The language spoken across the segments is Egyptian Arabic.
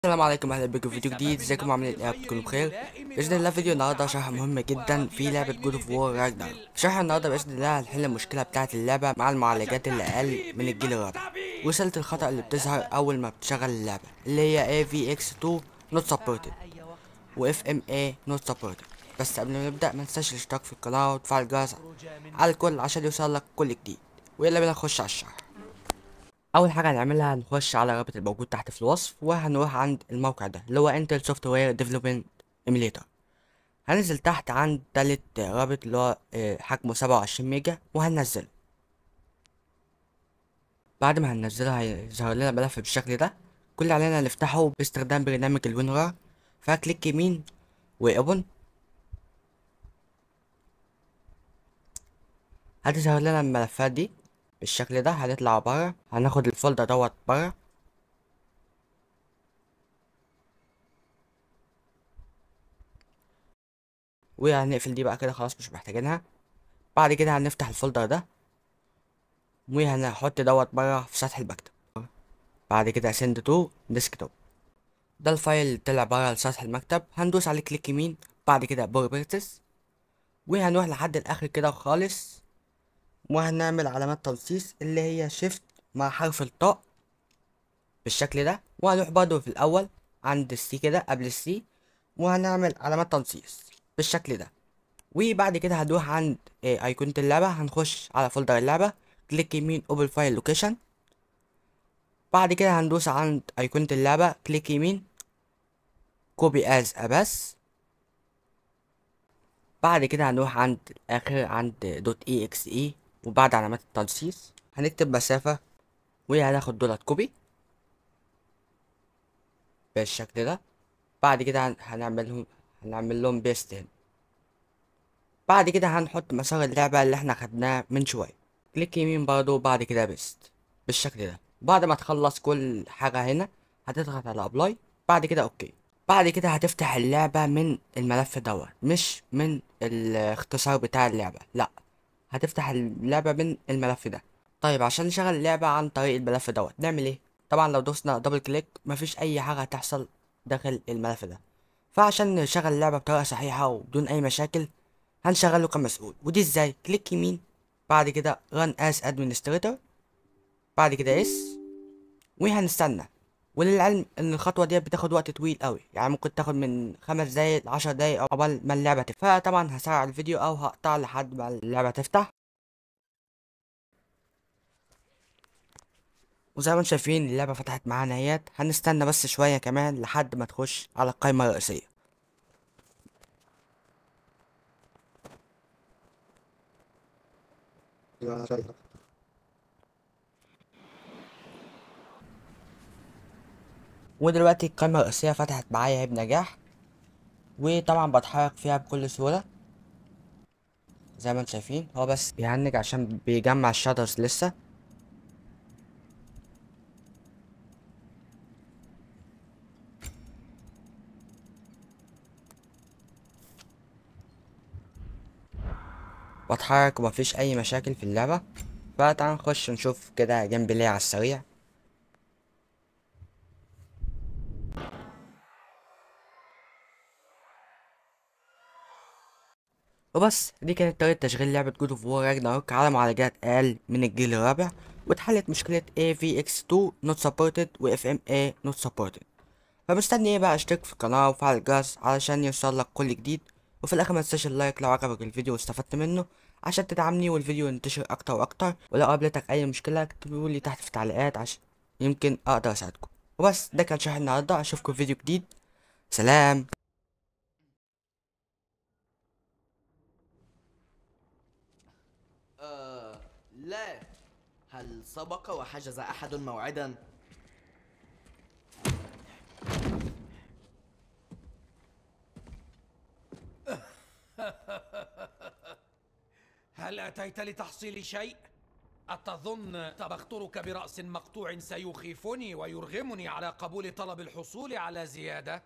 السلام عليكم اهلا بكم في فيديو جديد ازيكم عاملين ايه بتكونوا بخير باذن الله فيديو النهارده شرح مهم جدا في لعبه جود اوف وور راجنر في شرح النهارده باذن الله هنحل المشكله بتاعه اللعبه مع المعالجات اللي اقل من الجيل الرابع وصلت الخطا اللي بتظهر اول ما بتشغل اللعبه اللي هي AVX2 not supported و FMA not supported بس قبل ما نبدا ما تنساش الاشتراك في القناه وتفعل الجرس على الكل عشان يوصلك كل جديد ويلا بينا نخش على الشرح اول حاجه هنعملها هنخش على الرابط الموجود تحت في الوصف وهنروح عند الموقع ده اللي هو انتل سوفت وير ديفلوبمنت ايميليتر هننزل تحت عند تالت رابط اللي هو آه، حجمه سبعة وعشرين ميجا وهننزله بعد ما هننزله هيظهر لنا ملف بالشكل ده كل اللي علينا نفتحه باستخدام برنامج الوينرار فكليك يمين واوبن هتظهر لنا الملفات دي بالشكل ده هنطلع بره هناخد الفولدر دوت بره وهنقفل دي بقى كده خلاص مش محتاجينها بعد كده هنفتح الفولدر ده وهنحط دوت بره في سطح المكتب بعد كده send to desktop ده الفايل اللي طلع بره لسطح المكتب هندوس عليه كليك يمين بعد كده properties وهنروح لحد الاخر كده خالص وهنعمل علامات تنصيص اللي هي شيفت مع حرف الطاء بالشكل ده وهنروح برضو في الاول عند السي كده قبل السي وهنعمل علامات تنصيص بالشكل ده وبعد كده هنروح عند إيه ايقونة اللعبة هنخش على فولدر اللعبة كليك يمين اوبن فايل لوكيشن بعد كده هندوس عند ايقونة اللعبة كليك يمين كوبي از ابس بعد كده هنروح عند الاخر عند دوت اي اكس اي وبعد علامات التنصيص هنكتب مسافة وهناخد دولت كوبي بالشكل ده بعد كده هن- هنعملهم هنعمل لهم بيست هنا بعد كده هنحط مسار اللعبة اللي احنا خدناه من شوية كليك يمين برضو بعد كده بيست بالشكل ده بعد ما تخلص كل حاجة هنا هتضغط على ابلاي بعد كده اوكي بعد كده هتفتح اللعبة من الملف دوت مش من الاختصار بتاع اللعبة لا هتفتح اللعبة من الملف ده طيب عشان نشغل اللعبة عن طريق الملف دوت نعمل ايه طبعا لو دوسنا دبل كليك مفيش اي حاجة هتحصل داخل الملف ده فعشان نشغل اللعبة بطريقة صحيحة وبدون اي مشاكل هنشغله كمسؤول ودي ازاي كليك يمين بعد كده run as administrator بعد كده اس وهنستنى وللعلم ان الخطوه دي بتاخد وقت طويل قوي يعني ممكن تاخد من خمس دقايق لعشر دقايق قبل ما اللعبه تفتح فطبعا هسرع الفيديو او هقطع لحد ما اللعبه تفتح وزي ما انتم شايفين اللعبه فتحت معانا اهيت هنستنى بس شويه كمان لحد ما تخش على القائمه الرئيسيه ودلوقتي القائمة الرئيسية فتحت معايا اهي بنجاح وطبعا بتحرك فيها بكل سهولة زي ما انتم شايفين هو بس بيهنج عشان بيجمع الشاترز لسه بتحرك ومفيش اي مشاكل في اللعبة فتعال نخش نشوف كده جيم بلاي على السريع وبس دي كانت طريقة تشغيل لعبة جود اوف وور راجناروك على معالجات أقل من الجيل الرابع واتحلت مشكلة AVX2 not supported و FMA not supported فمستني ايه بقى اشترك في القناة وفعل الجرس علشان يوصلك كل جديد وفي الآخر متنساش اللايك لو عجبك الفيديو واستفدت منه عشان تدعمني والفيديو ينتشر أكتر وأكتر ولو قابلتك أي مشكلة اكتبولي تحت في التعليقات عشان يمكن أقدر أساعدكم وبس ده كان شرح النهاردة أشوفكم في فيديو جديد سلام آه لا هل سبق وحجز أحد موعدا؟ هل أتيت لتحصيل شيء؟ أتظن تبخترك برأس مقطوع سيخيفني ويرغمني على قبول طلب الحصول على زيادة؟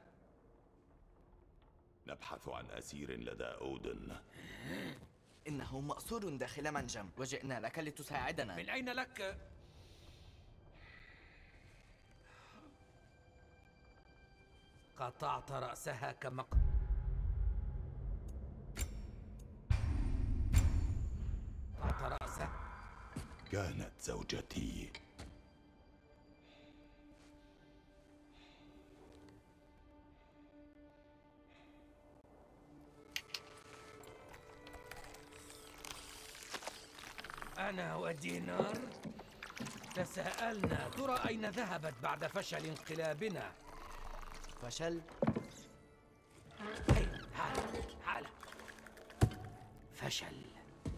نبحث عن أسير لدى أودن إنه مأسور داخل منجم وجئنا لك لتساعدنا من أين لك قطعت رأسها كمق قطعت رأسه كانت زوجتي أنا ودينار تساءلنا ترى أين ذهبت بعد فشل انقلابنا فشل هي حالة حالة فشل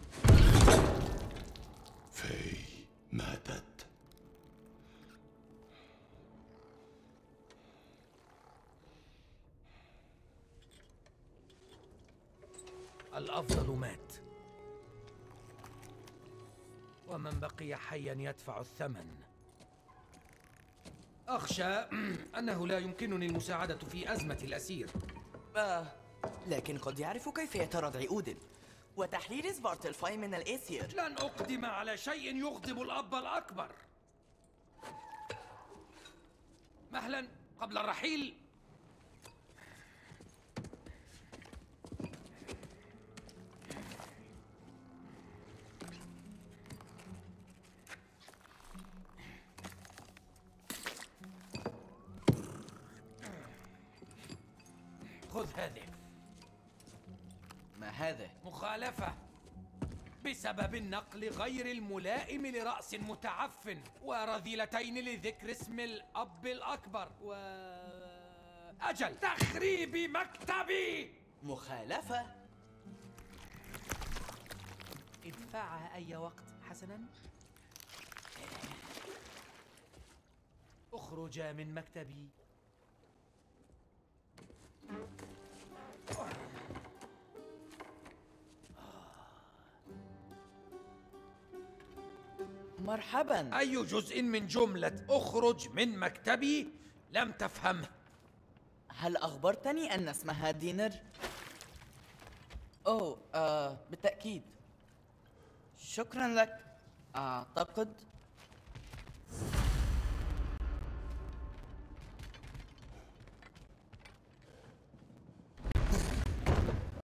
في ماتت الأفضل مات ومن بقي حيا يدفع الثمن أخشى أنه لا يمكنني المساعدة في أزمة الأسير آه. لكن قد يعرف كيفية ردع أودن وتحرير سبارتلفاي من الإيثير لن أقدم على شيء يغضب الأب الأكبر مهلا قبل الرحيل خذ هذه ما هذا؟ مخالفة بسبب النقل غير الملائم لرأس متعفن ورذيلتين لذكر اسم الأب الأكبر و أجل تخريب مكتبي مخالفة؟ ادفعها أي وقت حسنا اخرجا من مكتبي مرحبا أي جزء من جملة اخرج من مكتبي لم تفهمه هل أخبرتني أن اسمها دينر؟ أوه آه بالتأكيد شكرا لك أعتقد